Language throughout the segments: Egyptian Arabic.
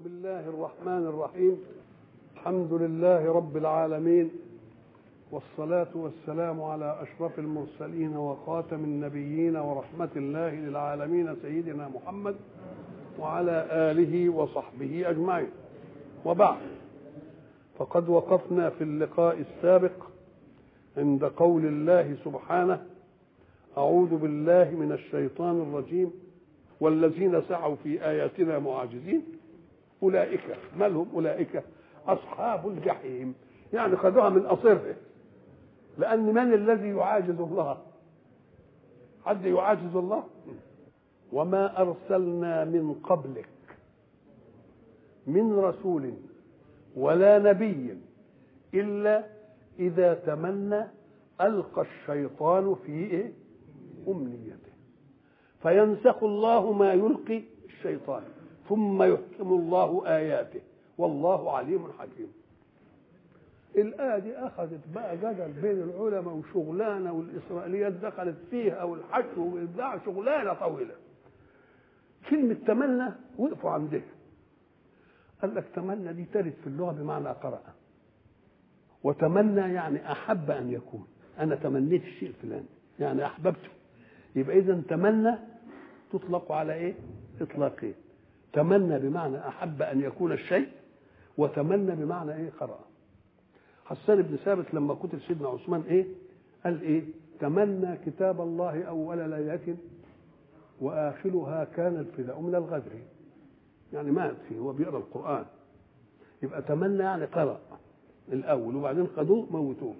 بسم الله الرحمن الرحيم الحمد لله رب العالمين والصلاة والسلام على أشرف المرسلين وخاتم النبيين ورحمة الله للعالمين سيدنا محمد وعلى آله وصحبه أجمعين وبعد فقد وقفنا في اللقاء السابق عند قول الله سبحانه أعوذ بالله من الشيطان الرجيم والذين سعوا في آياتنا معاجزين أولئك ما لهم أولئك أصحاب الجحيم يعني خذوها من أصره لأن من الذي يعاجز الله حد يعاجز الله وما أرسلنا من قبلك من رسول ولا نبي إلا إذا تمنى ألقى الشيطان في إيه؟ أمنيته فينسخ الله ما يلقي الشيطان ثم يحكم الله آياته والله عليم حكيم الآية دي أخذت بقى جدل بين العلماء وشغلانة والإسرائيليات دخلت فيها والحشو والإبداع شغلانة طويلة كلمة تمنى وقفوا عندها قال لك تمنى دي ترد في اللغة بمعنى قرأ وتمنى يعني أحب أن يكون أنا تمنيت الشيء الفلاني يعني أحببته يبقى إذا تمنى تطلق على إيه؟ إطلاقين تمنى بمعنى أحب أن يكون الشيء وتمنى بمعنى إيه؟ قرأ حسان بن ثابت لما قتل سيدنا عثمان إيه؟ قال إيه؟ تمنى كتاب الله أول ليلة وآخرها كان الفداء من الغدر يعني مات فيه هو بيقرأ القرآن يبقى تمنى يعني قرأ الأول وبعدين خدوه موتوه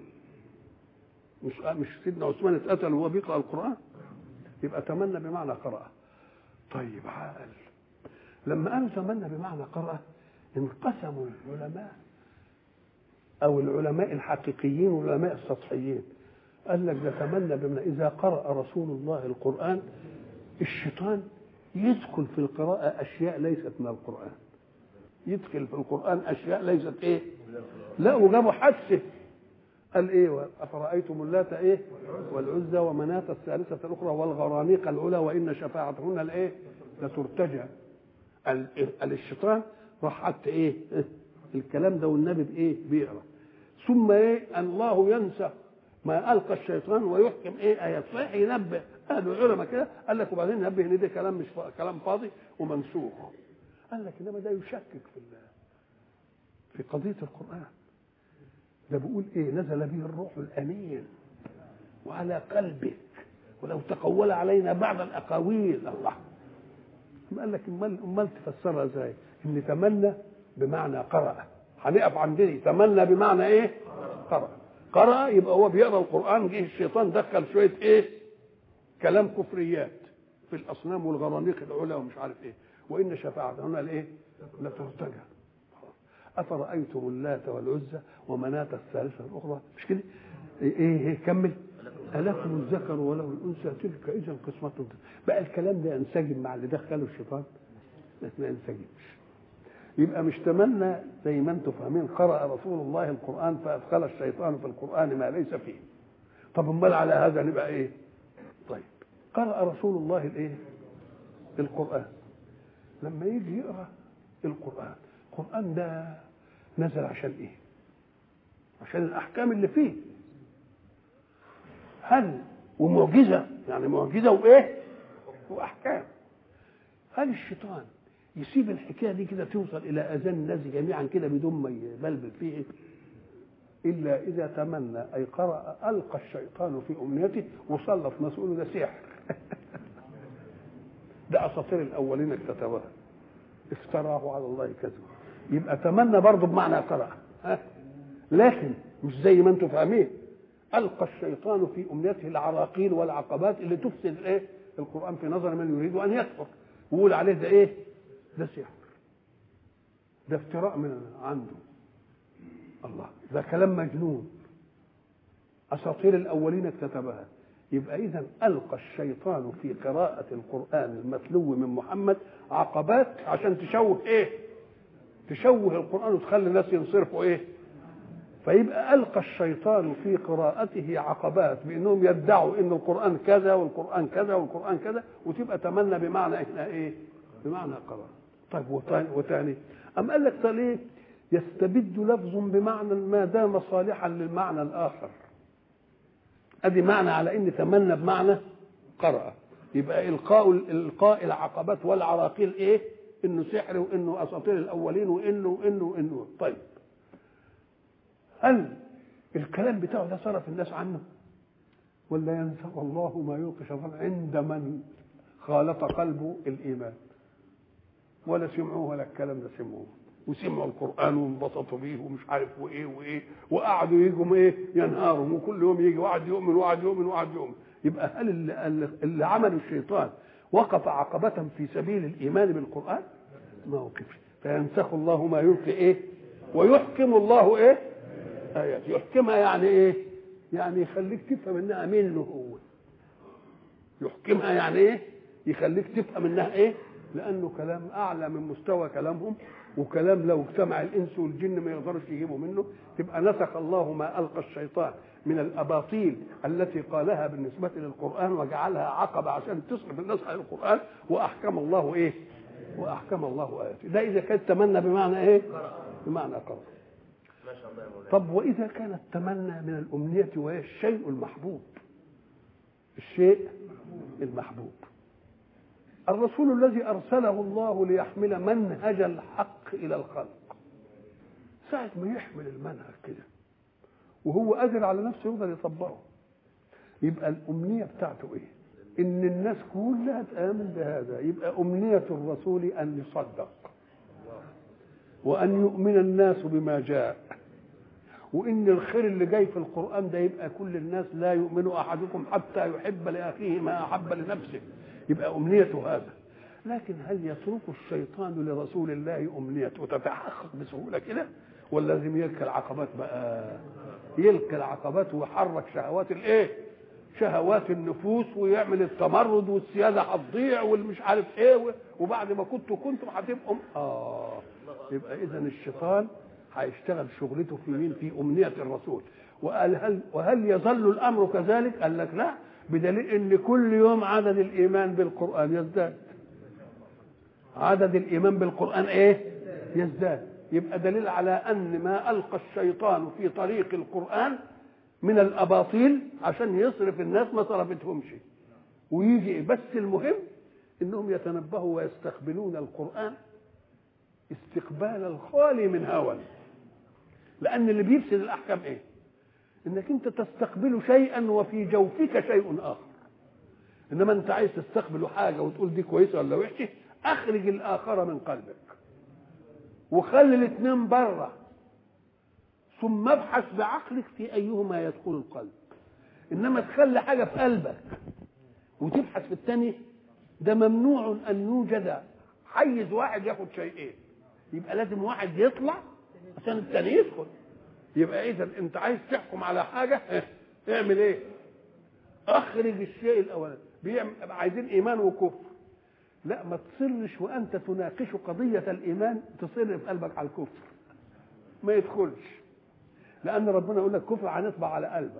مش مش سيدنا عثمان اتقتل وهو بيقرأ القرآن يبقى تمنى بمعنى قرأ طيب عقل لما قالوا تمنى بمعنى قرأ انقسموا العلماء أو العلماء الحقيقيين والعلماء السطحيين قال لك ده تمنى بمعنى إذا قرأ رسول الله القرآن الشيطان يدخل في القراءة أشياء ليست من القرآن يدخل في القرآن أشياء ليست إيه لا وجابوا حادثة قال ايه افرايتم اللات ايه والعزى ومناة الثالثة الأخرى والغرانيق العلى وإن شفاعتهن الايه لترتجى الشيطان راح حتى ايه الكلام ده والنبي بايه بيقرا ثم ايه الله ينسى ما القى الشيطان ويحكم ايه ايات صحيح ينبه قالوا العلماء كده قال لك وبعدين نبه ان ده كلام مش كلام فاضي ومنسوخ قال لك انما ده يشكك في في قضيه القران ده بيقول ايه نزل به الروح الامين وعلى قلبك ولو تقول علينا بعض الاقاويل الله قال لك امال امال تفسرها ازاي ان تمنى بمعنى قرأ هنقف عند دي تمنى بمعنى ايه قرأ قرأ يبقى هو بيقرا القران جه الشيطان دخل شويه ايه كلام كفريات في الاصنام والغرانيق العلى ومش عارف ايه وان شفاعتهن الايه لترتجى أفرأيتم اللات والعزى ومناة الثالثة الأخرى مش كده؟ إيه إيه كمل ألكم الذكر وله الأنثى تلك إذا قسمة بقى الكلام ده ينسجم مع اللي دخله الشيطان ما ينسجمش يبقى مش تمنى زي ما انتم فاهمين قرأ رسول الله القرآن فأدخل الشيطان في القرآن ما ليس فيه طب امال على هذا نبقى ايه؟ طيب قرأ رسول الله الايه؟ القرآن لما يجي يقرأ القرآن القرآن ده نزل عشان ايه عشان الاحكام اللي فيه هل ومعجزه يعني معجزه وايه واحكام هل الشيطان يسيب الحكايه دي كده توصل الى اذان الناس جميعا كده بدون ما يبلبل فيه الا اذا تمنى اي قرا القى الشيطان في امنيته وسلط ناس يقولوا ده سحر ده اساطير الاولين اكتتبوها افتراه على الله كذبا يبقى تمنى برضه بمعنى قرأ ها لكن مش زي ما انتم فاهمين القى الشيطان في امنيته العراقيل والعقبات اللي تفسد الايه القران في نظر من يريد ان يكفر ويقول عليه ده ايه ده سحر ده افتراء من عنده الله ده كلام مجنون اساطير الاولين اكتتبها يبقى اذا القى الشيطان في قراءه القران المتلو من محمد عقبات عشان تشوه ايه تشوه القرآن وتخلي الناس ينصرفوا إيه؟ فيبقى ألقى الشيطان في قراءته عقبات بأنهم يدعوا إن القرآن كذا والقرآن كذا والقرآن كذا وتبقى تمنى بمعنى إحنا إيه؟ بمعنى قراءة طيب وثاني أم قال لك طيب ايه يستبد لفظ بمعنى ما دام صالحا للمعنى الآخر ادي معنى على ان تمنى بمعنى قرأ يبقى القاء القاء العقبات والعراقيل ايه انه سحر وانه اساطير الاولين وانه وانه وانه طيب هل الكلام بتاعه ده صرف الناس عنه ولا ينسى الله ما يلقي شيطان عند من خالط قلبه الايمان ولا سمعوه ولا الكلام ده سمعوه وسمعوا القران وانبسطوا بيه ومش عارف وايه وايه وقعدوا يجوا ايه ينهاروا وكل يوم يجي واحد يؤمن واحد يؤمن واحد يؤمن يبقى هل اللي, اللي عمل الشيطان وقف عقبة في سبيل الإيمان بالقرآن ما وقفش فينسخ الله ما يلقي إيه ويحكم الله إيه آيات يحكمها يعني إيه يعني يخليك تفهم إنها منه هو يحكمها يعني إيه يخليك تفهم إنها إيه لأنه كلام أعلى من مستوى كلامهم وكلام لو اجتمع الانس والجن ما يقدرش يجيبوا منه تبقى نسخ الله ما القى الشيطان من الاباطيل التي قالها بالنسبه للقران وجعلها عقبه عشان تصرف الناس عن القران واحكم الله ايه؟ واحكم الله اياته ده اذا كان تمنى بمعنى ايه؟ بمعنى قرأ ما شاء الله يا مولانا طب واذا كان التمنى من الامنيه وهي الشيء المحبوب الشيء المحبوب الرسول الذي ارسله الله ليحمل منهج الحق الى الخلق ساعة ما يحمل المنهج كده وهو قادر على نفسه يقدر يطبقه يبقى الأمنية بتاعته إيه؟ إن الناس كلها تآمن بهذا يبقى أمنية الرسول أن يصدق وأن يؤمن الناس بما جاء وإن الخير اللي جاي في القرآن ده يبقى كل الناس لا يؤمن أحدكم حتى يحب لأخيه ما أحب لنفسه يبقى أمنيته هذا لكن هل يترك الشيطان لرسول الله أمنيته وتتحقق بسهولة كده ولا لازم يلقي العقبات بقى يلقي العقبات ويحرك شهوات الايه شهوات النفوس ويعمل التمرد والسياده هتضيع والمش عارف ايه وبعد ما كنتوا كنتم هتبقوا اه يبقى اذا الشيطان هيشتغل شغلته في مين في امنيه الرسول وقال هل وهل يظل الامر كذلك قال لك لا بدليل ان كل يوم عدد الايمان بالقران يزداد عدد الايمان بالقران ايه يزداد يبقى دليل على ان ما القى الشيطان في طريق القران من الاباطيل عشان يصرف الناس ما صرفتهمش ويجي بس المهم انهم يتنبهوا ويستقبلون القران استقبال الخالي من هوى لان اللي بيفسد الاحكام ايه انك انت تستقبل شيئا وفي جوفك شيء اخر انما انت عايز تستقبل حاجه وتقول دي كويسه ولا وحشه اخرج الاخر من قلبك وخلي الاثنين بره ثم ابحث بعقلك في ايهما يدخل القلب انما تخلي حاجه في قلبك وتبحث في الثاني ده ممنوع ان يوجد حيز واحد ياخد شيئين يبقى لازم واحد يطلع عشان الثاني يدخل يبقى اذا انت عايز تحكم على حاجه اعمل ايه اخرج الشيء الاولاني بيعمل عايزين ايمان وكفر لا ما تصرش وانت تناقش قضيه الايمان تصر في قلبك على الكفر ما يدخلش لان ربنا يقول لك كفر هنطبع على قلبك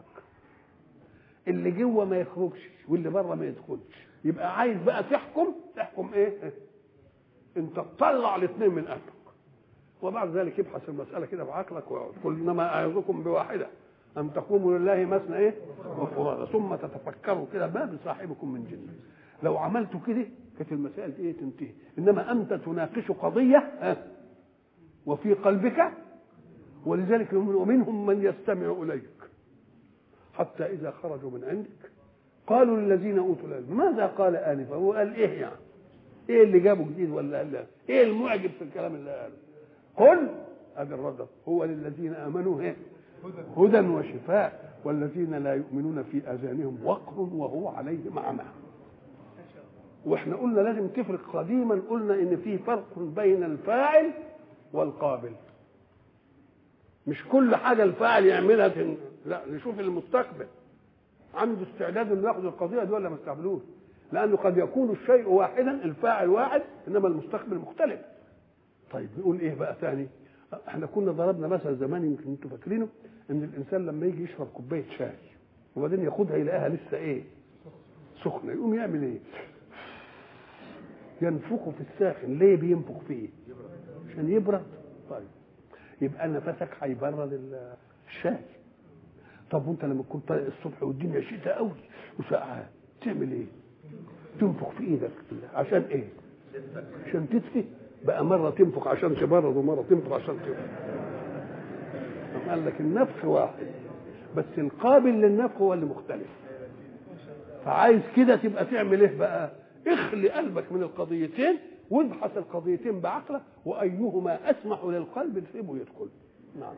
اللي جوه ما يخرجش واللي بره ما يدخلش يبقى عايز بقى تحكم تحكم ايه انت تطلع الاثنين من قلبك وبعد ذلك ابحث المساله كده بعقلك واقعد قل انما اعظكم بواحده ان تقوموا لله مثنى ايه وفرادى ثم تتفكروا كده ما بصاحبكم من جنه لو عملتوا كده كانت المسائل ايه تنتهي انما انت تناقش قضيه ها وفي قلبك ولذلك ومنهم من يستمع اليك حتى اذا خرجوا من عندك قالوا للذين اوتوا العلم ماذا قال انفا هو قال ايه يعني ايه اللي جابه جديد ولا قال لا؟ ايه المعجب في الكلام اللي قاله قل ادي الرد هو للذين امنوا ايه هدى وشفاء والذين لا يؤمنون في اذانهم وقر وهو عليهم اعمى واحنا قلنا لازم تفرق قديما قلنا ان في فرق بين الفاعل والقابل مش كل حاجه الفاعل يعملها تن... لا نشوف المستقبل عنده استعداد انه ياخذ القضيه دي ولا ما يستقبلوش لانه قد يكون الشيء واحدا الفاعل واحد انما المستقبل مختلف طيب نقول ايه بقى ثاني احنا كنا ضربنا مثل زمان يمكن انتوا فاكرينه ان الانسان لما يجي يشرب كوبايه شاي وبعدين ياخدها يلاقيها لسه ايه سخنه يقوم يعمل ايه ينفخ في الساخن ليه بينفخ فيه عشان يبرد طيب يبقى نفسك هيبرد ال- الشاي طب وانت لما تكون طالع الصبح والدنيا شتاء قوي وسقعان تعمل ايه تنفخ في ايدك عشان ايه عشان تدفي بقى مره تنفخ عشان تبرد ومره تنفخ عشان تبرد قال لك النفخ واحد بس القابل للنفخ هو اللي مختلف فعايز كده تبقى تعمل ايه بقى اخلي قلبك من القضيتين وابحث القضيتين بعقلك وايهما اسمح للقلب تسيبه يدخل نعم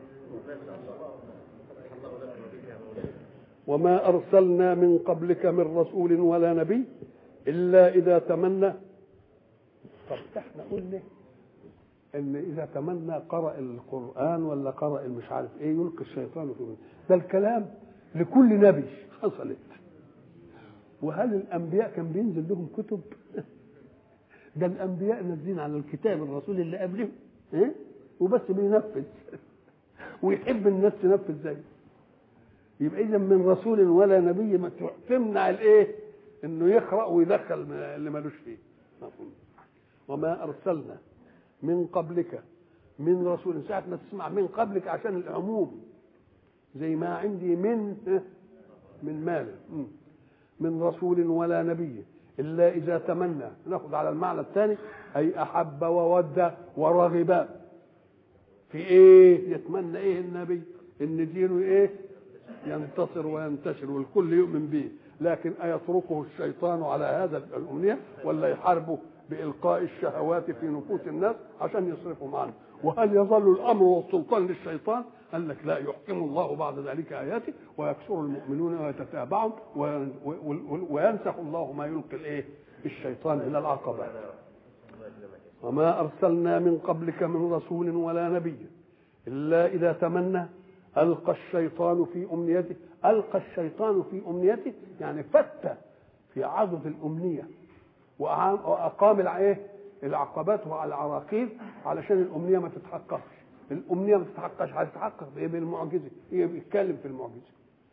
وما ارسلنا من قبلك من رسول ولا نبي الا اذا تمنى طب احنا قلنا ان اذا تمنى قرأ القرآن ولا قرأ مش عارف ايه يلقي الشيطان في ده الكلام لكل نبي حصلت وهل الانبياء كان بينزل لهم كتب ده الانبياء نازلين على الكتاب الرسول اللي قبلهم ايه وبس بينفذ ويحب الناس تنفذ زيه يبقى اذا من رسول ولا نبي ما تمنع الايه انه يقرا ويدخل اللي ملوش فيه مفهوم وما ارسلنا من قبلك من رسول ساعة ما تسمع من قبلك عشان العموم زي ما عندي من من مال من رسول ولا نبي إلا إذا تمنى ناخذ على المعنى الثاني أي أحب وود ورغب في إيه يتمنى إيه النبي إن دينه إيه ينتصر وينتشر والكل يؤمن به لكن أيتركه الشيطان على هذا الأمنية ولا يحاربه بإلقاء الشهوات في نفوس الناس عشان يصرفهم عنه وهل يظل الأمر والسلطان للشيطان قال لك لا يحكم الله بعد ذلك آياته ويكسر المؤمنون ويتتابعهم وينسخ الله ما يلقي الإيه الشيطان من العقبات وما أرسلنا من قبلك من رسول ولا نبي إلا إذا تمنى ألقى الشيطان في أمنيته ألقى الشيطان في أمنيته يعني فت في عضد الأمنية وأقام الإيه العقبات وعلى العراقيل علشان الأمنية ما تتحققش الأمنية ما تتحققش هتتحقق بإيه بالمعجزة هي بيتكلم في المعجزة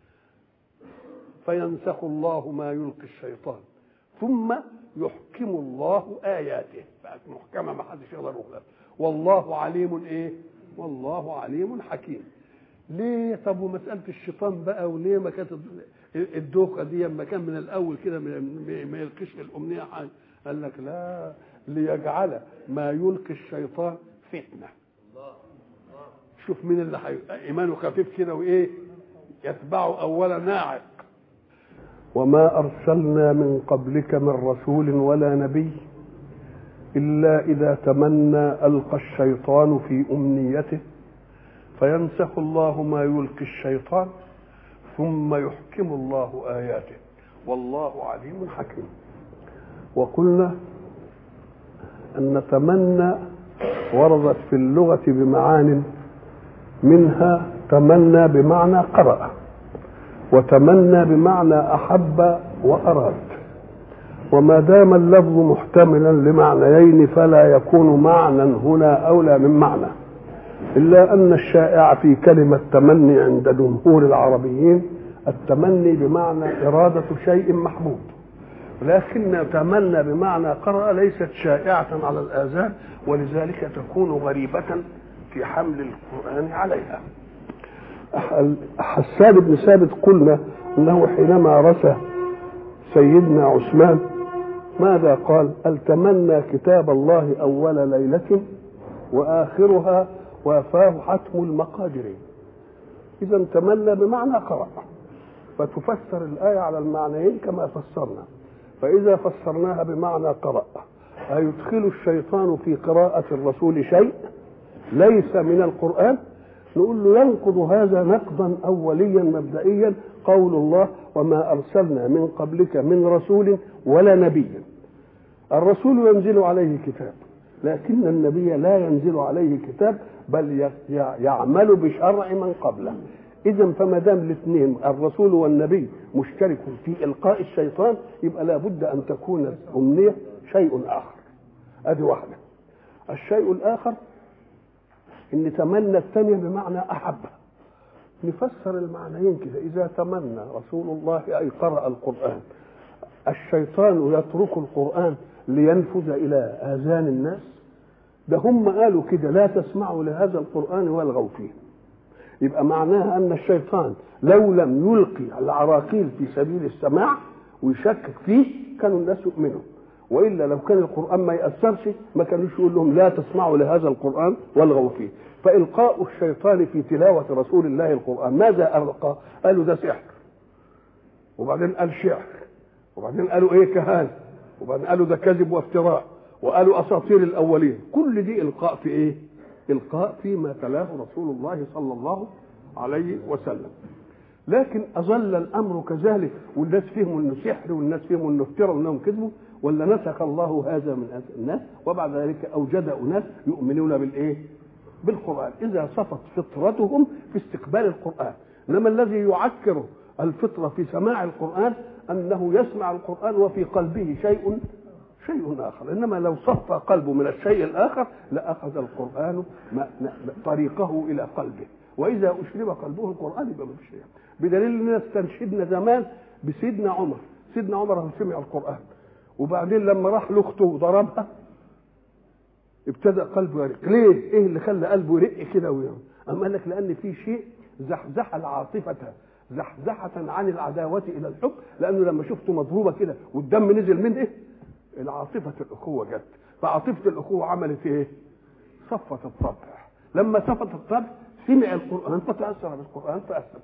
فينسخ الله ما يلقي الشيطان ثم يحكم الله آياته بقت محكمة ما حدش يقدر يغلب والله عليم إيه والله عليم حكيم ليه طب ومسألة الشيطان بقى وليه ما كانت الدوخة دي لما كان من الأول كده ما يلقيش في الأمنية حاجة قال لك لا ليجعل ما يلقي الشيطان فتنة شوف مين اللي حي... إيمانه خفيف كده وإيه يتبعه أولا ناعق وما أرسلنا من قبلك من رسول ولا نبي إلا إذا تمنى ألقى الشيطان في أمنيته فينسخ الله ما يلقي الشيطان ثم يحكم الله آياته والله عليم حكيم وقلنا أن تمنى وردت في اللغة بمعان منها تمنى بمعنى قرأ وتمنى بمعنى أحب وأراد وما دام اللفظ محتملا لمعنيين فلا يكون معنى هنا أولى من معنى إلا أن الشائع في كلمة تمني عند جمهور العربيين التمني بمعنى إرادة شيء محبوب لكن تمنى بمعنى قرأ ليست شائعة على الآذان ولذلك تكون غريبة في حمل القرآن عليها حسان بن ثابت قلنا انه حينما رثى سيدنا عثمان ماذا قال التمنى كتاب الله اول ليله واخرها وافاه حتم المقادر اذا تمنى بمعنى قرأ فتفسر الآية على المعنيين كما فسرنا فإذا فسرناها بمعنى قرأ أيدخل الشيطان في قراءة الرسول شيء ليس من القرآن نقول له ينقض هذا نقضا أوليا مبدئيا قول الله وما أرسلنا من قبلك من رسول ولا نبي الرسول ينزل عليه كتاب لكن النبي لا ينزل عليه كتاب بل يعمل بشرع من قبله اذا فما دام الاثنين الرسول والنبي مشترك في القاء الشيطان يبقى لابد ان تكون الامنيه شيء اخر ادي واحده الشيء الاخر ان تمنى الثانيه بمعنى احب نفسر المعنيين كده اذا تمنى رسول الله اي قرأ القرآن الشيطان يترك القرآن لينفذ الى اذان الناس ده هم قالوا كده لا تسمعوا لهذا القران والغوا فيه يبقى معناها ان الشيطان لو لم يلقي العراقيل في سبيل السماع ويشكك فيه كانوا الناس يؤمنوا والا لو كان القران ما ياثرش ما كانوش يقول لهم لا تسمعوا لهذا القران والغوا فيه فالقاء الشيطان في تلاوه رسول الله القران ماذا القى قالوا ده سحر وبعدين قال شعر وبعدين قالوا ايه كهان وبعدين قالوا ده كذب وافتراء وقالوا اساطير الاولين كل دي القاء في ايه القاء فيما تلاه رسول الله صلى الله عليه وسلم لكن اظل الامر كذلك والناس فيهم انه سحر والناس فيهم انه افترى وانهم كذبوا ولا نسخ الله هذا من الناس وبعد ذلك اوجد اناس يؤمنون بالايه؟ بالقران اذا صفت فطرتهم في استقبال القران انما الذي يعكر الفطره في سماع القران انه يسمع القران وفي قلبه شيء شيء اخر انما لو صفى قلبه من الشيء الاخر لاخذ القران طريقه الى قلبه واذا اشرب قلبه القران يبقى ما فيش شيء بدليل اننا استنشدنا زمان بسيدنا عمر سيدنا عمر سمع القران وبعدين لما راح لاخته وضربها ابتدى قلبه يرق ليه ايه اللي خلى قلبه يرق كده ويرق أم قال لك لان في شيء زحزح العاطفه زحزحة عن العداوة إلى الحب لأنه لما شفته مضروبة كده والدم نزل منه إيه؟ العاطفة الأخوة جت فعاطفة الأخوة عملت إيه؟ صفت الطبع لما صفت الطبع سمع القرآن فتأثر بالقرآن فأسلم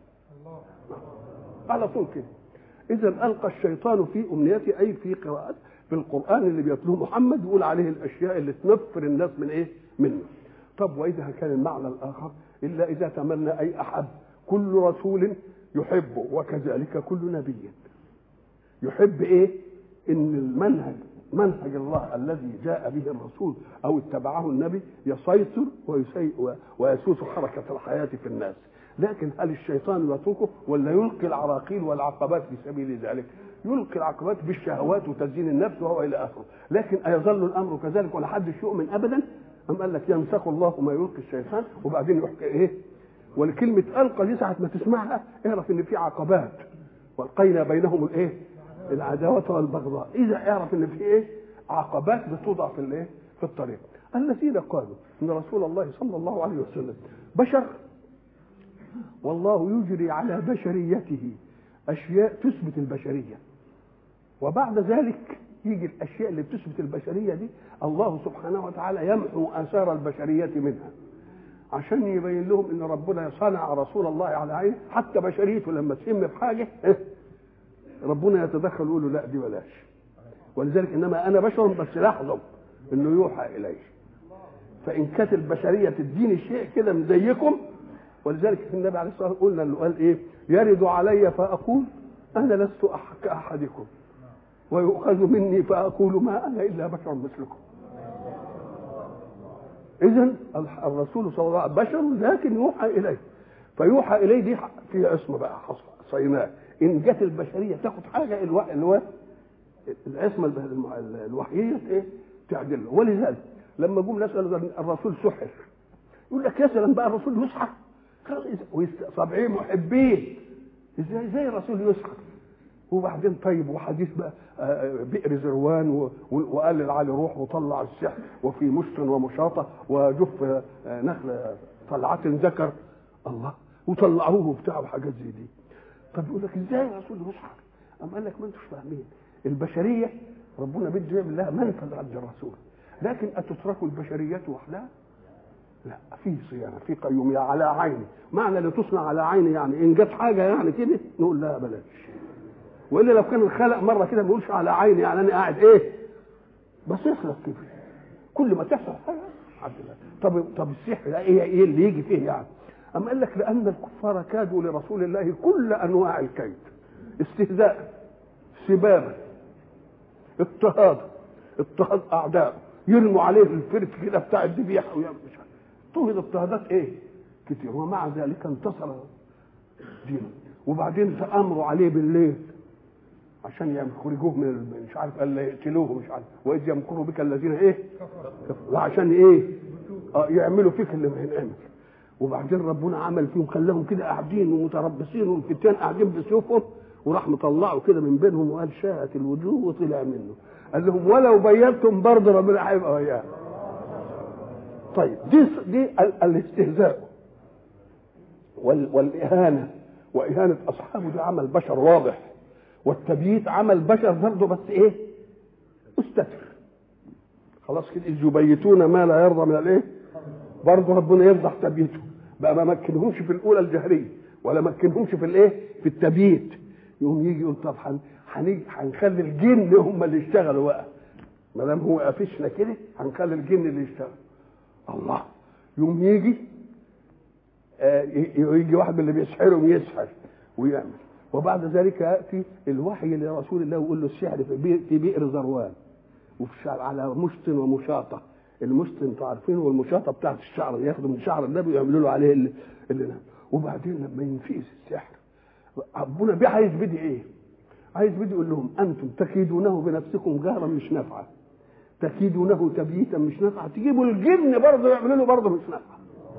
على طول كده إذا ألقى الشيطان في أمنيته أي في قراءة في القرآن اللي بيتلوه محمد يقول عليه الأشياء اللي تنفر الناس من إيه؟ منه طب وإذا كان المعنى الآخر إلا إذا تمنى أي أحد كل رسول يحبه وكذلك كل نبي يحب ايه ان المنهج منهج الله الذي جاء به الرسول او اتبعه النبي يسيطر ويسي ويسوس حركه الحياه في الناس لكن هل الشيطان يتركه ولا يلقي العراقيل والعقبات في سبيل ذلك يلقي العقبات بالشهوات وتزيين النفس وهو الى اخره لكن ايظل الامر كذلك ولا حد يؤمن ابدا ام قال لك ينسخ الله ما يلقي الشيطان وبعدين يحكي ايه والكلمة ألقى دي ساعة ما تسمعها اعرف إن في عقبات والقينا بينهم الإيه؟ العداوة والبغضاء إذا اعرف إن في إيه؟ عقبات بتوضع في الإيه؟ في الطريق الذين قالوا إن رسول الله صلى الله عليه وسلم بشر والله يجري على بشريته أشياء تثبت البشرية وبعد ذلك يجي الأشياء اللي بتثبت البشرية دي الله سبحانه وتعالى يمحو آثار البشرية منها عشان يبين لهم ان ربنا صنع رسول الله على عينه حتى بشريته لما تهم بحاجه ربنا يتدخل ويقول له لا دي بلاش ولذلك انما انا بشر بس لاحظوا انه يوحى الي فان كانت البشريه تديني شيء كده من زيكم ولذلك في النبي عليه الصلاه والسلام قلنا اللي قال ايه يرد علي فاقول انا لست كاحدكم ويؤخذ مني فاقول ما انا الا بشر مثلكم اذا الرسول صلى الله عليه وسلم بشر لكن يوحى اليه فيوحى اليه دي في عصمه بقى صيناه ان جت البشريه تاخد حاجه الو... الو... العصمه الوحييه ايه تعدل ولذلك لما جم نسال الرسول سحر يقول لك يا سلام بقى الرسول يسحر سبعين محبين ازاي ازاي الرسول يسحر وبعدين طيب وحديث بقى بئر زروان وقال للعلي روح وطلع السحر وفي مشط ومشاطة وجف نخل طلعة ذكر الله وطلعوه وبتاع وحاجات زي دي طب يقول لك ازاي الرسول يسحر؟ أم قال لك ما انتوش فاهمين البشرية ربنا بده يعمل لها منفذ عند الرسول لكن أتترك البشرية وحدها؟ لا في صيانه في قيوميه على عيني معنى اللي تصنع على عيني يعني ان جت حاجه يعني كده نقول لا بلاش والا لو كان الخلق مره كده ما بيقولش على عيني يعني انا قاعد ايه بصيح لك كده كل ما تحصل حاجه عبد الله طب طب السحر ده ايه ايه اللي يجي فيه يعني أم قال لك لأن الكفار كادوا لرسول الله كل أنواع الكيد استهزاء سبابا اضطهاد اضطهاد أعداء يرموا عليه الفرس كده بتاع الذبيحة ويعمل مش عارف اضطهد اضطهادات إيه؟ كتير ومع ذلك انتصر دينه وبعدين تأمروا عليه بالليل عشان يخرجوه من مش عارف قال يقتلوه مش عارف واذ يمكروا بك الذين ايه وعشان ايه اه يعملوا فيك اللي ما ينعمل وبعدين ربنا عمل فيهم خلاهم كده قاعدين ومتربصين والفتيان قاعدين بسيوفهم وراح مطلعه كده من بينهم وقال شاءت الوجوه وطلع منه قال لهم ولو بينتم برضه ربنا هيبقى وياه طيب دي دي ال- الاستهزاء وال- والاهانه واهانه اصحابه دي عمل بشر واضح والتبييت عمل بشر برضه بس ايه مستتر خلاص كده اذ يبيتون ما لا يرضى من الايه برضه ربنا يفضح تبييته بقى ما مكنهمش في الاولى الجهريه ولا مكنهمش في الايه في التبييت يقوم يجي يقول طب هن- هنيجي هنخلي الجن هم اللي يشتغلوا بقى ما دام هو قافشنا كده هنخلي الجن اللي يشتغل الله يوم يجي آه، ي- يجي واحد من اللي بيسحرهم يسحر ويعمل وبعد ذلك ياتي الوحي لرسول الله ويقول له السحر في بئر, في بئر ذروان وفي الشعر على مشط ومشاطه المشط انتوا عارفينه والمشاطه بتاعت الشعر ياخدوا من شعر النبي ويعملوا له عليه اللي, اللي نام وبعدين لما ينفيس السحر ربنا بيه عايز بدي ايه؟ عايز بدي يقول لهم انتم تكيدونه بنفسكم جهرا مش نافعه تكيدونه تبييتا مش نافعه تجيبوا الجن برضه يعملوا له برضه مش نافعه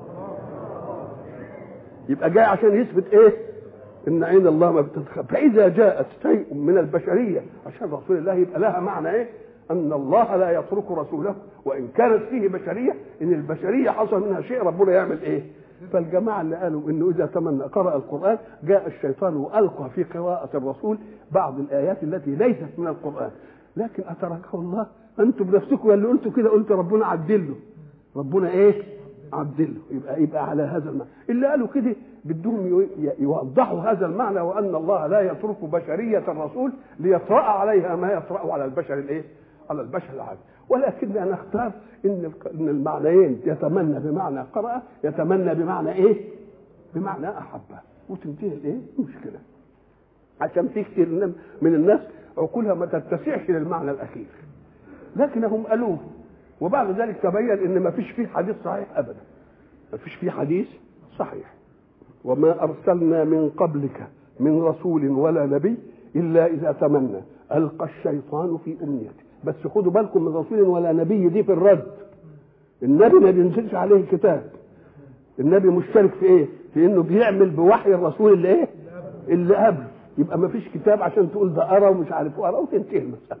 يبقى جاي عشان يثبت ايه ان عين الله ما بتتخفى فاذا جاءت شيء من البشريه عشان رسول الله يبقى لها معنى ايه ان الله لا يترك رسوله وان كانت فيه بشريه ان البشريه حصل منها شيء ربنا يعمل ايه فالجماعه اللي قالوا انه اذا تمنى قرا القران جاء الشيطان والقى في قراءه الرسول بعض الايات التي ليست من القران لكن اتركه الله انتم بنفسكم اللي قلتوا كده قلت ربنا عدله ربنا ايه عدله يبقى يبقى على هذا المعنى اللي قالوا كده بدهم يو- يوضحوا هذا المعنى وان الله لا يترك بشريه الرسول ليطرا عليها ما يطرا على البشر الايه على البشر العادي ولكن انا اختار ان الق- ان المعنيين يتمنى بمعنى قرأ يتمنى بمعنى ايه بمعنى احبه وتنتهي الايه المشكله عشان في كتير من- من الناس عقولها ما تتسعش للمعنى الاخير لكنهم قالوه وبعد ذلك تبين ان ما فيش فيه حديث صحيح ابدا ما فيش فيه حديث صحيح وما ارسلنا من قبلك من رسول ولا نبي الا اذا تمنى القى الشيطان في امنيته بس خدوا بالكم من رسول ولا نبي دي في الرد النبي ما بينزلش عليه الكتاب النبي مشترك في ايه في انه بيعمل بوحي الرسول اللي ايه اللي قبل يبقى ما فيش كتاب عشان تقول ده ارى ومش عارف ارى وتنتهي المساله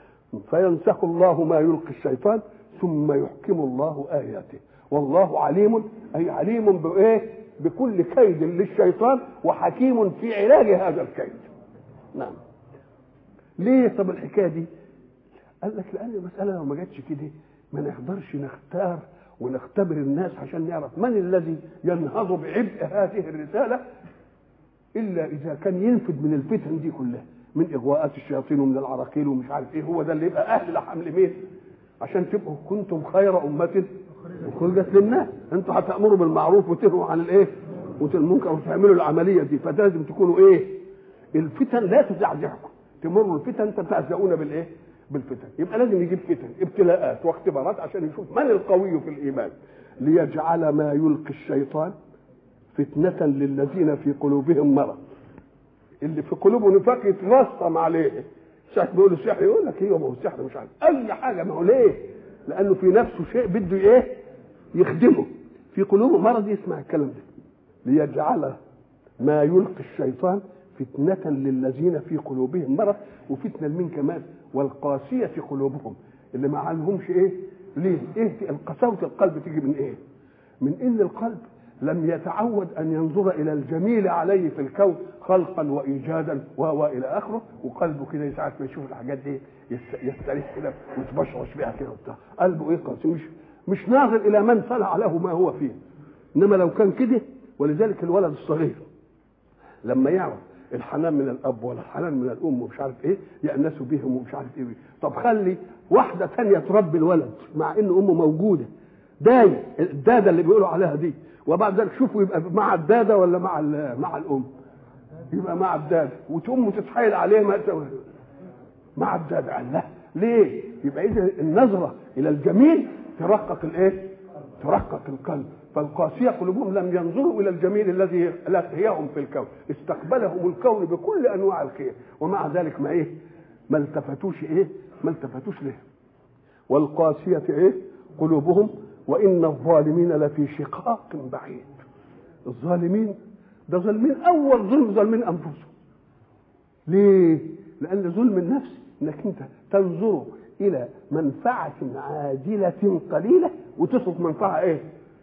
فينسخ الله ما يلقي الشيطان ثم يحكم الله اياته والله عليم اي عليم بايه بكل كيد للشيطان وحكيم في علاج هذا الكيد نعم ليه طب الحكايه دي قال لك لان المساله لو ما جاتش كده ما نقدرش نختار ونختبر الناس عشان نعرف من الذي ينهض بعبء هذه الرساله الا اذا كان ينفد من الفتن دي كلها من اغواءات الشياطين ومن العراقيل ومش عارف ايه هو ده اللي يبقى اهل لحمل مين عشان تبقوا كنتم خير امه اخرجت للناس انتوا هتامروا بالمعروف وتنهوا عن الايه وتنهوا المنكر وتعملوا العمليه دي فلازم تكونوا ايه الفتن لا تزعزعكم تمروا الفتن تتهزؤون بالايه بالفتن يبقى لازم يجيب فتن ابتلاءات واختبارات عشان يشوف من القوي في الايمان ليجعل ما يلقي الشيطان فتنة للذين في قلوبهم مرض اللي في قلوبه نفاق يترسم عليه ساعة بيقول السحر يقول لك ايه ما هو السحر مش عارف اي حاجة ما هو ليه؟ لأنه في نفسه شيء بده ايه؟ يخدمه في قلوبه مرض يسمع الكلام ده ليجعل ما يلقي الشيطان فتنة للذين في قلوبهم مرض وفتنة لمين كمان والقاسية قلوبهم اللي ما عندهمش ايه ليه ايه القساوة القلب تيجي من ايه من ان القلب لم يتعود ان ينظر الى الجميل عليه في الكون خلقا وايجادا والى اخره وقلبه كده ساعه ما يشوف الحاجات دي يست- يستريح كده ويتبشرش بيها كده وبتاع قلبه ايه قاسي مش مش ناظر الى من صنع له ما هو فيه انما لو كان كده ولذلك الولد الصغير لما يعرف الحنان من الاب ولا الحنان من الام ومش عارف ايه يأنسوا بهم ومش عارف ايه طب خلي واحده ثانيه تربي الولد مع ان امه موجوده داية الداده اللي بيقولوا عليها دي وبعد ذلك شوفوا يبقى مع الداده ولا مع ال- مع الام يبقى مع الداده وتقوم تتحايل عليه ما تسوي مع الداده قال لا ليه يبقى اذا النظره الى الجميل ترقق الايه ترقق القلب فالقاسية قلوبهم لم ينظروا إلى الجميل الذي لقيهم في الكون استقبلهم الكون بكل أنواع الخير ومع ذلك ما إيه ما التفتوش إيه ما التفتوش له والقاسية إيه قلوبهم وإن الظالمين لفي شقاق بعيد الظالمين ده ظالمين أول ظلم ظالمين أنفسهم ليه؟ لأن ظلم النفس إنك أنت تنظر إلى منفعة عاجلة قليلة وتترك منفعة إيه؟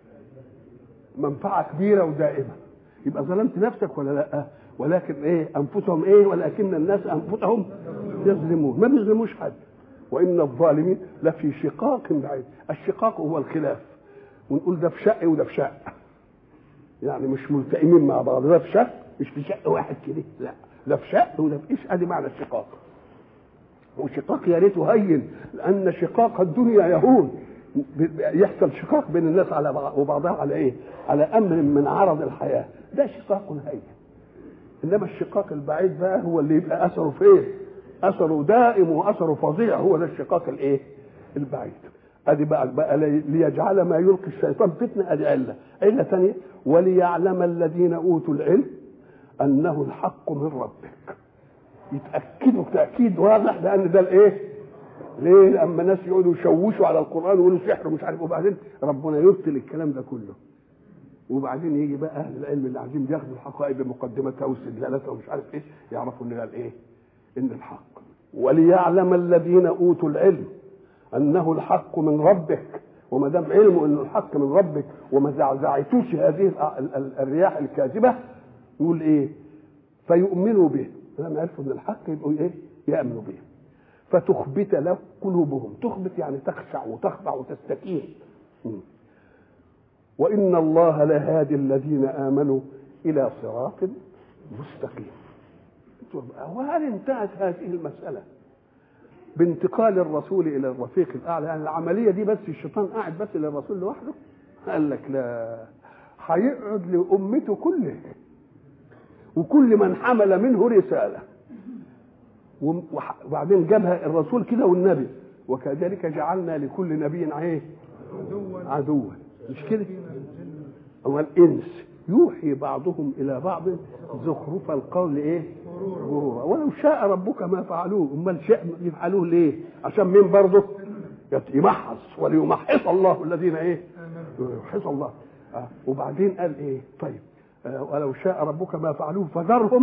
منفعة كبيرة ودائمة يبقى ظلمت نفسك ولا لا؟ ولكن ايه انفسهم ايه ولكن الناس انفسهم يظلمون ما بيظلموش حد وان الظالمين لفي شقاق بعيد الشقاق هو الخلاف ونقول ده في شق وده في شق يعني مش ملتئمين مع بعض ده في شق مش في شق واحد كده لا ده في شق وده في ايش ادي معنى الشقاق وشقاق يا ريته هين لان شقاق الدنيا يهون يحصل شقاق بين الناس على بعض وبعضها على ايه؟ على امر من عرض الحياه ده شقاق هين انما الشقاق البعيد بقى هو اللي يبقى اثره فين؟ اثره دائم واثره فظيع هو ده الشقاق الايه؟ البعيد ادي بقى, بقى ليجعل ما يلقي الشيطان فتنه ادي عله عله ثانيه وليعلم الذين اوتوا العلم انه الحق من ربك يتاكدوا تاكيد واضح لان ده الايه؟ ليه؟ لما الناس يقعدوا يشوشوا على القران ويقولوا سحر ومش عارف وبعدين ربنا يبطل الكلام ده كله وبعدين يجي بقى اهل العلم اللي عايزين ياخدوا الحقائق بمقدمتها واستدلالاتها ومش عارف ايه يعرفوا ان ده الايه؟ ان الحق وليعلم الذين اوتوا العلم انه الحق من ربك وما دام علمه انه الحق من ربك وما زعزعتوش هذه الرياح الكاذبه يقول ايه؟ فيؤمنوا به لما عرفوا ان الحق يبقوا ايه؟ يامنوا به فتخبت له قلوبهم تخبت يعني تخشع وتخضع وتستكين وإن الله لهادي الذين آمنوا إلى صراط مستقيم وهل انتهت هذه المسألة بانتقال الرسول إلى الرفيق الأعلى يعني العملية دي بس الشيطان قاعد بس للرسول لوحده قال لك لا هيقعد لأمته كله وكل من حمل منه رسالة وبعدين جابها الرسول كده والنبي وكذلك جعلنا لكل نبي ايه عدوا مش كده هو الانس يوحي بعضهم الى بعض زخرف القول ايه غرورا ولو شاء ربك ما فعلوه امال شاء يفعلوه ليه عشان مين برضه يمحص وليمحص الله الذين ايه يمحص الله آه. وبعدين قال ايه طيب آه ولو شاء ربك ما فعلوه فذرهم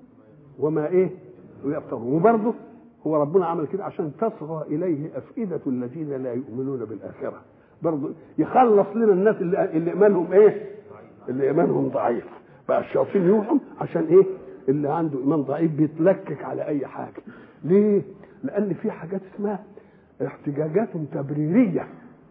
وما ايه ويفترون وبرضه هو ربنا عمل كده عشان تصغى اليه افئده الذين لا يؤمنون بالاخره برضه يخلص لنا الناس اللي, اللي ايمانهم ايه اللي ايمانهم ضعيف بقى الشياطين يوحوا عشان ايه اللي عنده ايمان ضعيف بيتلكك على اي حاجه ليه لان في حاجات اسمها احتجاجات تبريريه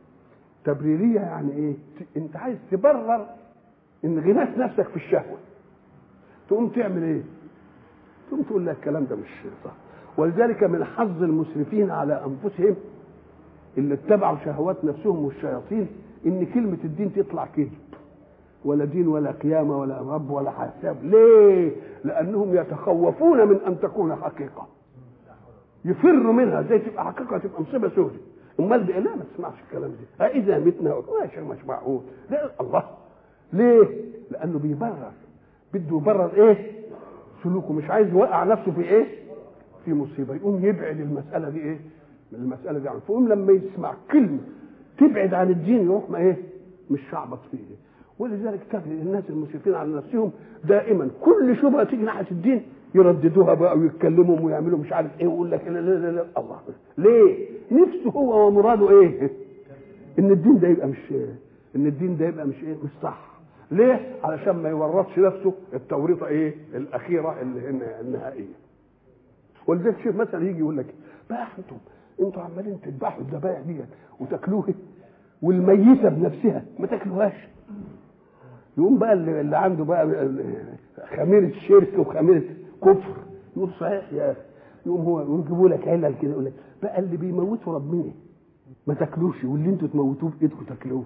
تبريريه يعني ايه انت عايز تبرر ان غناء نفسك في الشهوه تقوم تعمل ايه تقوم تقول لك الكلام ده مش صح ولذلك من حظ المسرفين على انفسهم اللي اتبعوا شهوات نفسهم والشياطين ان كلمه الدين تطلع كذب ولا دين ولا قيامه ولا رب ولا حساب ليه لانهم يتخوفون من ان تكون حقيقه يفروا منها زي تبقى حقيقه تبقى مصيبه سوداء امال بقى لا ما تسمعش الكلام ده اذا متنا ماشي مش معقول لا الله ليه لانه بيبرر بده يبرر ايه سلوكه مش عايز يوقع نفسه في ايه في مصيبه يقوم يبعد المساله دي ايه المساله دي عنه فيقوم لما يسمع كلمه تبعد عن الدين يروح ما ايه مش شعبط فيه ولذلك تجد الناس المسرفين على نفسهم دائما كل شبهه تيجي ناحيه الدين يرددوها بقى ويتكلموا ويعملوا مش عارف ايه ويقول لك لا لا لا, لا الله ليه؟ نفسه هو ومراده ايه؟ ان الدين ده يبقى مش ان الدين ده يبقى مش ايه؟ مش صح ليه؟ علشان ما يورطش نفسه التوريطه ايه؟ الاخيره اللي النهائيه. ولذلك شوف مثلا يجي يقول لك بقى انتم انتوا عمالين تذبحوا الذبائح ديت وتاكلوها والميته بنفسها ما تاكلوهاش. يقوم بقى اللي, اللي عنده بقى خميره شرك وخميره كفر يقول صحيح يا اخي يقوم هو يجيبوا لك علل كده يقول لك بقى اللي بيموتوا ربنا ما تاكلوش واللي انتوا تموتوه بايدكم تاكلوه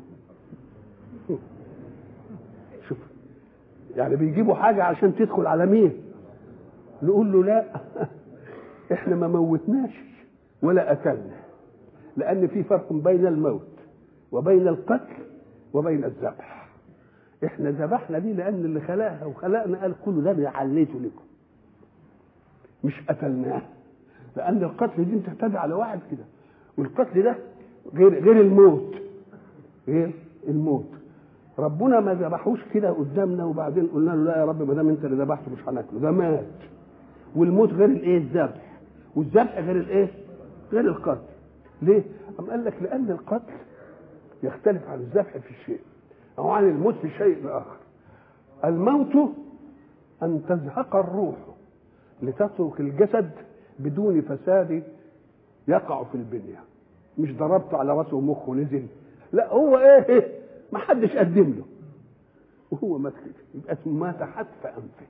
شوف يعني بيجيبوا حاجه عشان تدخل على مين نقول له لا احنا ما موتناش ولا قتلنا لان في فرق بين الموت وبين القتل وبين الذبح احنا ذبحنا دي لان اللي خلقها وخلقنا قال كل ده انا عليته لكم مش قتلناه لان القتل دي انت اعتدى على واحد كده والقتل ده غير غير الموت غير الموت ربنا ما ذبحوش كده قدامنا وبعدين قلنا له لا يا رب ما دام انت اللي ذبحته مش هناكله ده مات والموت غير الايه الذبح والذبح غير الايه غير القتل ليه أم قال لك لان القتل يختلف عن الذبح في شيء او عن الموت في شيء اخر الموت ان تزهق الروح لتترك الجسد بدون فساد يقع في البنيه مش ضربته على راسه ومخه نزل لا هو ايه ما حدش قدم له وهو مات كده يبقى مات حتف انفه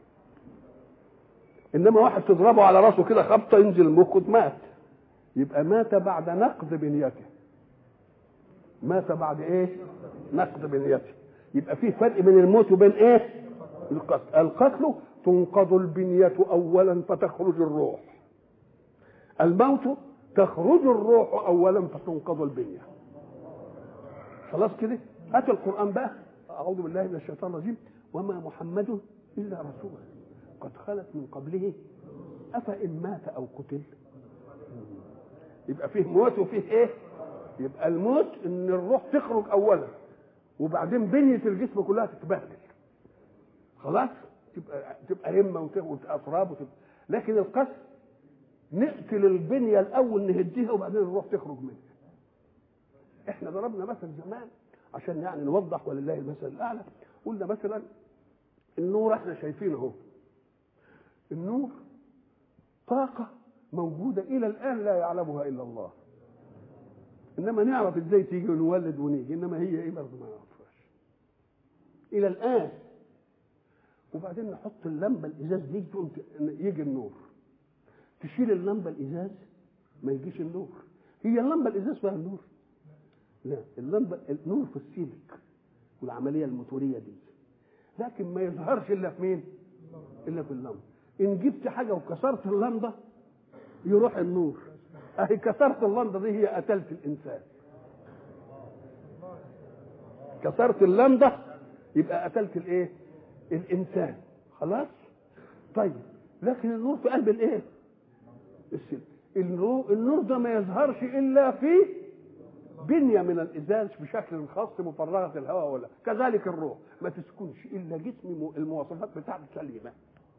انما واحد تضربه على راسه كده خبطه ينزل مخه مات يبقى مات بعد نقض بنيته مات بعد ايه نقض بنيته يبقى في فرق بين الموت وبين ايه القتل القتل تنقض البنية أولا فتخرج الروح الموت تخرج الروح أولا فتنقض البنية خلاص كده هات القرآن بقى أعوذ بالله من الشيطان الرجيم وما محمد إلا رسول قد خلت من قبله أفإن مات أو قتل يبقى فيه موت وفيه إيه يبقى الموت إن الروح تخرج أولا وبعدين بنية الجسم كلها تتبهدل خلاص تبقى تبقى همه وتأطراب وتبقى لكن القتل نقتل البنيه الاول نهديها وبعدين الروح تخرج منها احنا ضربنا مثل زمان عشان يعني نوضح ولله المثل الاعلى قلنا مثلا النور احنا شايفينه اهو النور طاقه موجوده الى الان لا يعلمها الا الله انما نعرف ازاي تيجي ونولد ونيجي انما هي ايه برضه ما نعرفهاش الى الان وبعدين نحط اللمبه الازاز دي تقوم يجي النور تشيل اللمبه الازاز ما يجيش النور هي اللمبه الازاز فيها النور لا اللمبه النور في السلك والعمليه الموتوريه دي لكن ما يظهرش الا في مين الا في اللمبه ان جبت حاجه وكسرت اللمبه يروح النور اهي كسرت اللمبه دي هي قتلت الانسان كسرت اللمبه يبقى قتلت الايه الانسان خلاص طيب لكن النور في قلب الايه السلك النور, النور ده ما يظهرش الا في بنيه من الازاز بشكل خاص مفرغه الهواء ولا كذلك الروح ما تسكنش الا جسم المواصفات بتاعته سليمه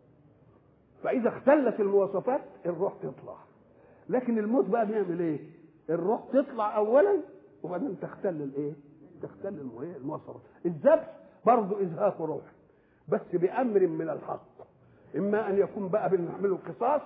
فاذا اختلت المواصفات الروح تطلع لكن الموت بقى بيعمل ايه الروح تطلع اولا وبعدين تختل الايه تختل المواصفات الذبح برضه ازهاق روح بس بامر من الحق اما ان يكون بقى بنعمله قصاص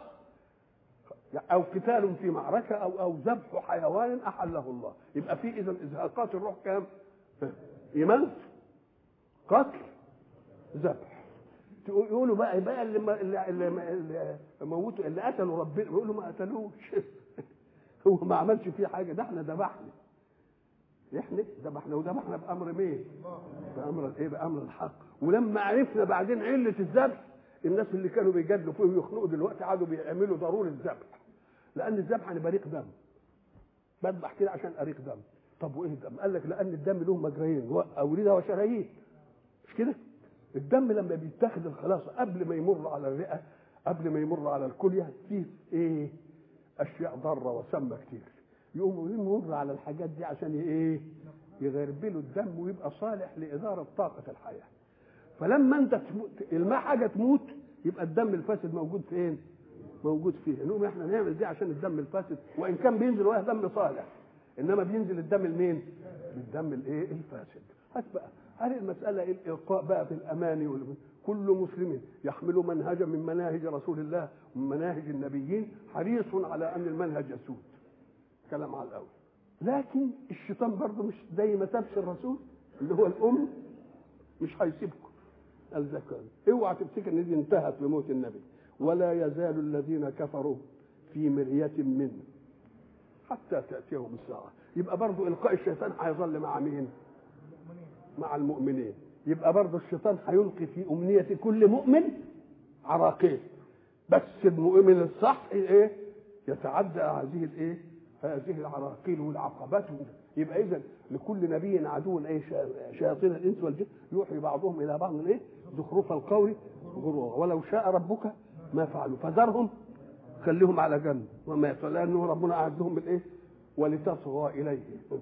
او قتال في معركه او او ذبح حيوان احله الله يبقى في اذا ازهاقات الروح كام ايمان قتل ذبح يقولوا بقى بقى اللي اللي, اللي موتوا اللي قتلوا ربنا يقولوا ما قتلوش هو ما عملش فيه حاجه ده احنا ذبحنا احنا ذبحنا وذبحنا بامر مين؟ بامر الايه؟ بامر الحق ولما عرفنا بعدين عله الذبح الناس اللي كانوا بيجادلوا فيه ويخنقوا دلوقتي قعدوا بيعملوا ضروري الذبح لان الذبح انا بريق دم بذبح كده عشان اريق دم طب وايه الدم؟ قال لك لان الدم له مجريين اورده وشرايين مش كده؟ الدم لما بيتاخد الخلاصه قبل ما يمر على الرئه قبل ما يمر على الكليه فيه ايه؟ اشياء ضاره وسامه كتير يقوموا يمر على الحاجات دي عشان ايه؟ يغربلوا الدم ويبقى صالح لاداره طاقه الحياه. فلما انت تموت الماء حاجه تموت يبقى الدم الفاسد موجود فين؟ موجود فيه نقوم احنا نعمل دي عشان الدم الفاسد وان كان بينزل وهي دم صالح انما بينزل الدم المين؟ الدم الايه؟ الفاسد. هات بقى هل المساله ايه الالقاء بقى في الاماني وال... كل مسلم يحمل منهجا من مناهج رسول الله ومن مناهج النبيين حريص على ان المنهج يسود. كلام على الاول. لكن الشيطان برضه مش زي ما سابش الرسول اللي هو الام مش هيسيبكم. قال ذكر اوعى تفتكر ان دي انتهت بموت النبي ولا يزال الذين كفروا في مرية منه حتى تأتيهم الساعة يبقى برضو إلقاء الشيطان هيظل مع مين مع المؤمنين يبقى برضو الشيطان هيلقي في أمنية كل مؤمن عراقيل بس المؤمن الصح ايه يتعدى هذه الايه هذه العراقيل والعقبات يبقى اذا لكل نبي عدو ايه شياطين الانس والجن يوحي بعضهم الى بعض الايه زخرف القول غرورا ولو شاء ربك ما فعلوا فذرهم خليهم على جنب وما لانه ربنا اعدهم بالايه ولتصغى اليه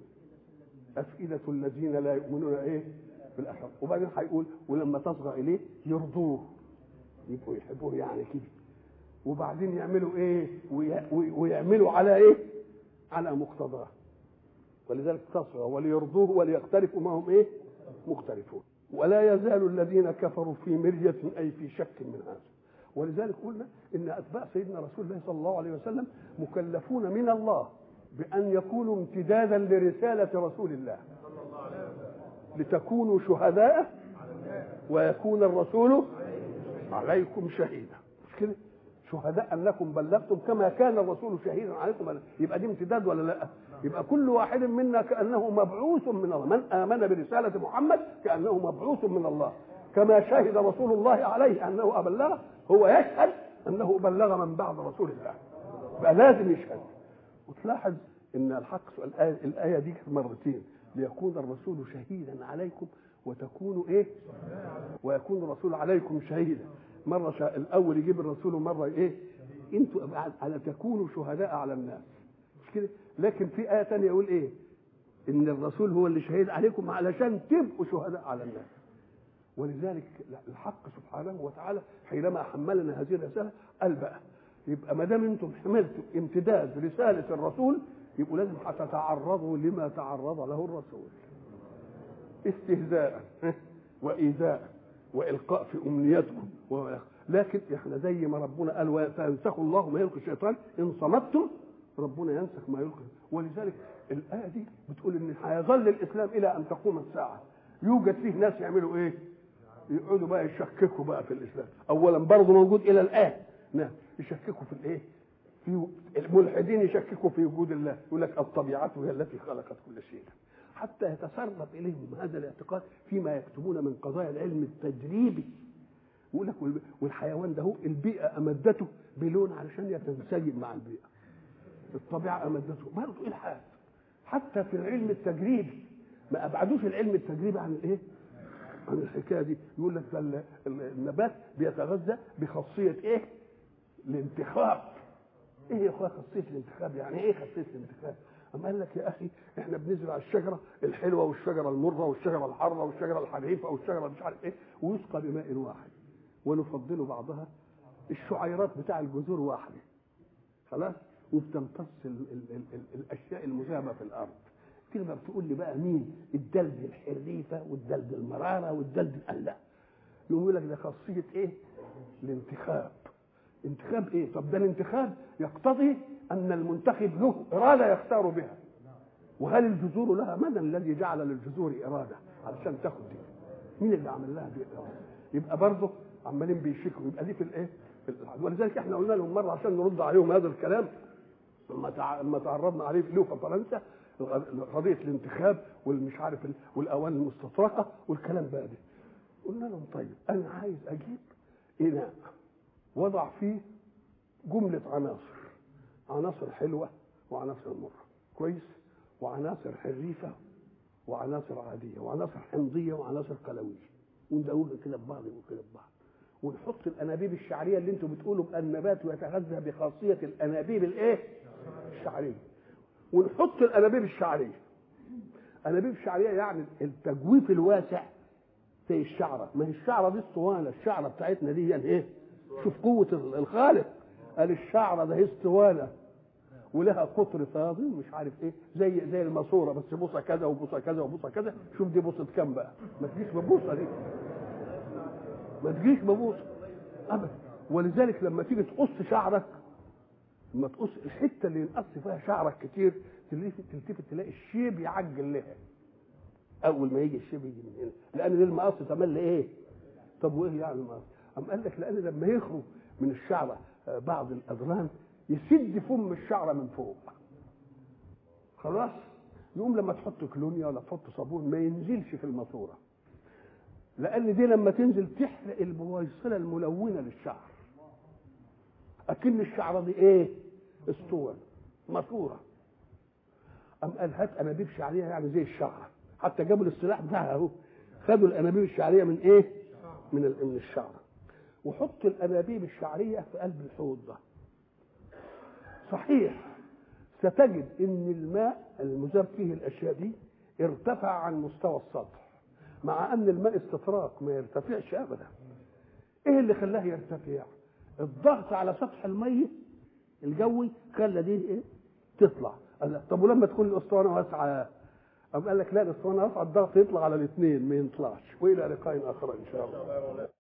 افئده الذين لا يؤمنون ايه بالاخره وبعدين هيقول ولما تصغى اليه يرضوه يبقوا يحبوه يعني كده وبعدين يعملوا ايه وي- وي- ويعملوا على ايه على مقتضاه ولذلك تصغى وليرضوه وليقترفوا ما هم ايه مختلفون ولا يزال الذين كفروا في مرية أي في شك من هذا ولذلك قلنا إن أتباع سيدنا رسول الله صلى الله عليه وسلم مكلفون من الله بأن يكونوا امتدادا لرسالة رسول الله لتكونوا شهداء ويكون الرسول عليكم شهيدا مش كده شهداء انكم بلغتم كما كان الرسول شهيدا عليكم يبقى دي امتداد ولا لا يبقى كل واحد منا كانه مبعوث من الله من امن برساله محمد كانه مبعوث من الله كما شهد رسول الله عليه انه ابلغه هو يشهد انه بلغ من بعد رسول الله يبقى لازم يشهد وتلاحظ ان الحق الآية, الآية دي مرتين ليكون الرسول شهيدا عليكم وتكونوا ايه ويكون الرسول عليكم شهيدا مرة شا... الأول يجيب الرسول ومرة ايه انتوا على تكونوا شهداء على الناس مش كده لكن في آية تانية يقول ايه ان الرسول هو اللي شهيد عليكم علشان تبقوا شهداء على الناس ولذلك الحق سبحانه وتعالى حينما حملنا هذه الرسالة قال بقى يبقى ما دام انتم حملتوا امتداد رسالة الرسول يبقوا لازم هتتعرضوا لما تعرض له الرسول استهزاء وإيذاء وإلقاء في أمنيتكم و... لكن احنا زي ما ربنا قال فينسخ الله ما يلقي الشيطان إن صمتم ربنا ينسخ ما يلقي ولذلك الآية دي بتقول إن هيظل الإسلام إلى أن تقوم الساعة يوجد فيه ناس يعملوا إيه؟ يقعدوا بقى يشككوا بقى في الإسلام أولا برضه موجود إلى الآن نعم يشككوا في الإيه؟ في الملحدين يشككوا في وجود الله يقول لك الطبيعة هي التي خلقت كل شيء حتى يتسرب اليهم هذا الاعتقاد فيما يكتبون من قضايا العلم التجريبي يقول لك والحيوان ده هو البيئه امدته بلون علشان يتنسجم مع البيئه الطبيعه امدته برضه الحاد حتى في العلم التجريبي ما ابعدوش العلم التجريبي عن الايه؟ عن الحكايه دي يقول لك النبات بيتغذى بخاصيه ايه؟ الانتخاب ايه يا اخويا خاصيه الانتخاب يعني ايه خاصيه الانتخاب؟ أما قال لك يا أخي إحنا بنزرع الشجرة الحلوة والشجرة المرة والشجرة الحارة والشجرة الحريفة والشجرة مش عارف إيه ويسقى بماء واحد ونفضل بعضها الشعيرات بتاع الجذور واحدة خلاص وبتمتص ال ال ال ال الأشياء المذهبة في الأرض تقدر تقول لي بقى مين الدلد الحريفة والدلد المرارة والدلد قال لا يقوم يقول لك ده خاصية إيه؟ الانتخاب انتخاب ايه؟ طب ده الانتخاب يقتضي ان المنتخب له اراده يختار بها. وهل الجذور لها؟ من الذي جعل للجذور اراده علشان تاخد دي؟ مين اللي عمل لها دي اراده؟ يبقى برضه عمالين بيشكوا يبقى دي في الايه؟ في الالحاد ولذلك احنا قلنا لهم مره عشان نرد عليهم هذا الكلام لما تع... لما تعرضنا عليه له في فرنسا قضيه الانتخاب والمش عارف والاواني المستطرقه والكلام بقى ده. قلنا لهم طيب انا عايز اجيب اناء وضع فيه جملة عناصر عناصر حلوة وعناصر مرة كويس وعناصر حريفة وعناصر عادية وعناصر حمضية وعناصر قلوية وندوبها كده ببعض وكده ببعض ونحط الانابيب الشعريه اللي انتم بتقولوا بان النبات يتغذى بخاصيه الانابيب الايه؟ الشعريه ونحط الانابيب الشعريه انابيب الشعريه يعني التجويف الواسع زي الشعره ما هي الشعره دي اسطوانه الشعره بتاعتنا دي يعني ايه؟ شوف قوة الخالق قال الشعرة ده هي اسطوانة ولها قطر فاضي ومش عارف ايه زي زي الماسورة بس بوصة كذا وبوصة كذا وبوصة كذا شوف دي بوصة كام بقى ما تجيش ببوصة دي ما تجيش ببوصة أبدا ولذلك لما تيجي تقص شعرك لما تقص الحتة اللي ينقص فيها شعرك كتير تلتفت تلاقي الشيب يعجل لها أول ما يجي الشيب يجي من هنا لأن دي المقص تملي إيه؟ طب وإيه يعني المقص؟ أم قال لك لأن لما يخرج من الشعرة بعض الأذران يسد فم الشعرة من فوق خلاص يقوم لما تحط كلونيا ولا تحط صابون ما ينزلش في الماسورة لأن دي لما تنزل تحرق البويصلة الملونة للشعر أكن الشعرة دي إيه؟ اسطوانة ماسورة أم قال هات أنابيب شعرية يعني زي الشعرة حتى جابوا الاصطلاح بتاعها أهو خدوا الأنابيب الشعرية من إيه؟ من من الشعرة وحط الانابيب الشعريه في قلب الحوض ده صحيح ستجد ان الماء المذاب فيه الاشياء دي ارتفع عن مستوى السطح مع ان الماء استطراق ما يرتفعش ابدا ايه اللي خلاه يرتفع الضغط على سطح الميه الجوي خلى دي ايه تطلع قال لك طب ولما تكون الاسطوانه واسعه قام قال لك لا الاسطوانه واسعه الضغط يطلع على الاثنين ما يطلعش والى لقاء اخر ان شاء الله